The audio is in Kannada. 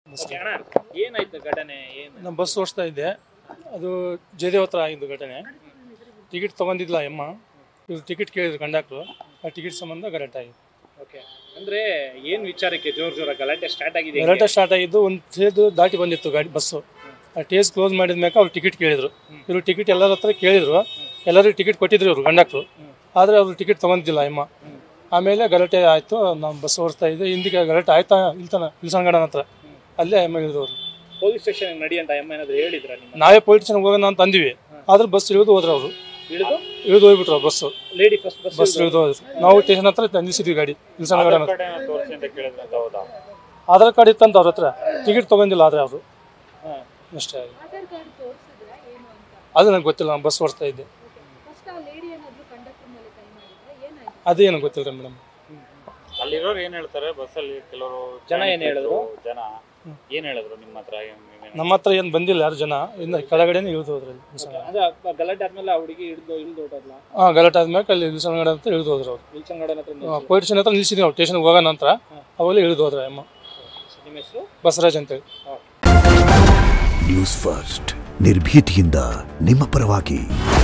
ಓಕೆ ಅಣ್ಣ ಏನಾಯ್ತು ಘಟನೆ ಏನು ನಮ್ಮ ಬಸ್ ಓಡಿಸ್ತಾ ಇದ್ದೆ ಅದು ಜಯದೇವ್ ಹತ್ರ ಆಗಿದ್ದು ಘಟನೆ ಟಿಕೆಟ್ ತೊಗೊಂಡಿದ್ಲ ಅಮ್ಮ ಇವ್ರು ಟಿಕೆಟ್ ಕೇಳಿದ್ರು ಕಂಡಕ್ಟ್ರು ಆ ಟಿಕೆಟ್ ಸಂಬಂಧ ಗಲಾಟೆ ಆಗಿದೆ ಓಕೆ ಅಂದ್ರೆ ಏನ್ ವಿಚಾರಕ್ಕೆ ಜೋರ್ ಜೋರ ಗಲಾಟೆ ಸ್ಟಾರ್ಟ್ ಆಗಿದೆ ಗಲಾಟೆ ಸ್ಟಾರ್ಟ್ ಆಗಿದ್ದು ಒಂದು ಸೇದು ದಾಟಿ ಬಂದಿತ್ತು ಗಾಡಿ ಬಸ್ಸು ಆ ಟೇಸ್ ಕ್ಲೋಸ್ ಮಾಡಿದ ಮ್ಯಾಕ ಅವ್ರು ಟಿಕೆಟ್ ಕೇಳಿದ್ರು ಇವರು ಟಿಕೆಟ್ ಎಲ್ಲರ ಹತ್ರ ಕೇಳಿದ್ರು ಎಲ್ಲರಿಗೂ ಟಿಕೆಟ್ ಕೊಟ್ಟಿದ್ರು ಇವರು ಕಂಡಕ್ಟ್ರು ಆದರೆ ಅವರು ಟಿಕೆಟ್ ತೊಗೊಂಡಿಲ್ಲ ಅಮ್ಮ ಆಮೇಲೆ ಗಲಾಟೆ ಆಯಿತು ನಾವು ಬಸ್ ಓಡಿಸ್ತಾ ಇದ್ದೆ ಹಿಂದಿಗೆ ಗಲಾಟೆ ಆಯ್ತಾ ಇಲ್ತಾನ ಇಲ್ಸಂಗಡನ ಹತ್ರ ಅಲ್ಲೇ ಅಮ್ಮ ಇಳಿದವ್ರು ಪೊಲೀಸ್ ಸ್ಟೇಷನ್ ನಡಿ ಅಂತ ಅಮ್ಮ ಏನಾದ್ರು ಹೇಳಿದ್ರ ನಿಮ್ಮ ನಾವೇ ಪೊಲೀಸ್ ಸ್ಟೇಷನ್ಗೆ ಹೋಗೋಣ ಅಂತ ಅಂದಿವಿ ಆದ್ರೆ ಬಸ್ ಇಳಿದು ಹೋದ್ರು ಅವರು ಇಳಿದು ಇಳಿದು ಹೋಗ್ಬಿಟ್ರು bus lady first bus bus ಇಳಿದು ಹೋದ್ರು ನಾವು ಸ್ಟೇಷನ್ ಹತ್ರ ನಿಲ್ಸಿದ್ವಿ ಗಾಡಿ ಇಲ್ಸಂಗಡನ ಹತ್ರ ತೋರಿಸಿ ಅಂತ ಕೇಳಿದ್ರೆ ಅಂತ ಹೌದಾ ಆಧಾರ್ ಕಾರ್ಡ್ ಇತ್ತಂತ ಅವ್ರ ಹತ್ರ ಟಿಕೆಟ್ ತೊಗೊಂಡಿಲ್ಲ ಆದರೆ ಅವರು ಅಷ್ಟೇ ಆಗಿದೆ. ಆಧಾರ್ ಕಾರ್ಡ್ ತೋರಿಸಿದ್ರೆ ಏನು ಅಂತ ಅದು ನನಗೆ ಗೊತ್ತಿಲ್ಲ ನಾನು ಬಸ್ ಓಡಿಸ್ತಾ ಇದ್ದೆ ಫಸ್ಟ್ ಆ ಲೇಡಿ ಏನಾದ್ರು ಕಂಡಕ್ಟರ್ ಮೇಲೆ ಕೈ ಮಾಡಿದ್ರೆ ಏನಾಯ್ತು ಅದೇ ನನಗೆ ಗೊತ್ತಿಲ್ಲ ಮೇಡಮ್ ಅಲ್ಲಿರೋರು ಏನ್ ಹೇಳ್ತಾರೆ ಬಸ್ಸಲ್ಲಿ ಕೆಲವರು ಜನ ಏನ್ ಹೇಳಿದ್ರು? ಜನ ಏನ್ ಹೇಳಿದ್ರು ನಿಮ್ಮ ಹತ್ರ ಏನ್- ಏನ್- ನಮ್ಮ ಹತ್ರ ಏನು ಬಂದಿಲ್ಲ ಯಾರು ಜನ ಇನ್ನು ಕೆಳಗಡೆನೇ ಇಳಿದು ಹೋದ್ರು ಅಲ್ಲಿ ಇಲ್ಸಂಗಡ ಅದ ಗಲಾಟೆ ಆದ್ಮೇಲೆ ಆ ಹುಡುಗಿ ಹಿಡಿದು ಇಳಿದು ಹೊಟ್ಟದ್ಲ ಹಾಂ ಗಲಾಟೆ ಆದ್ಮೇಲೆ ಅಲ್ಲಿ ಇಲ್ಸಂಗಡ ಅಂತ ಇಳಿದು ಹೋದ್ರು ಅವರು ನಿಲ್ಸಂಗಡನ ಹತ್ರ ನಿಲ್ಸಿ. ಪೊಲೀಸ್ ಸ್ಟೇಷನ್ ಹತ್ರ ನಿಲ್ಸಿದ್ವಿ ನಾವು ಸ್ಟೇಷನ್ಗೆ ಹೋಗೋ ನಂತರ ಅವಾಗ ಇಳಿದು ಹೋದ್ರೆ ಅಮ್ಮ ನಿಮ್ಮ ಹೆಸರು ಬಸವರಾಜ್ ಅಂತೇಳಿ ನ್ಯೂಸ್ ಫಸ್ಟ್ ನಿರ್ಭೀತಿಯಿಂದ ನಿಮ್ಮ ಪರವಾಗಿ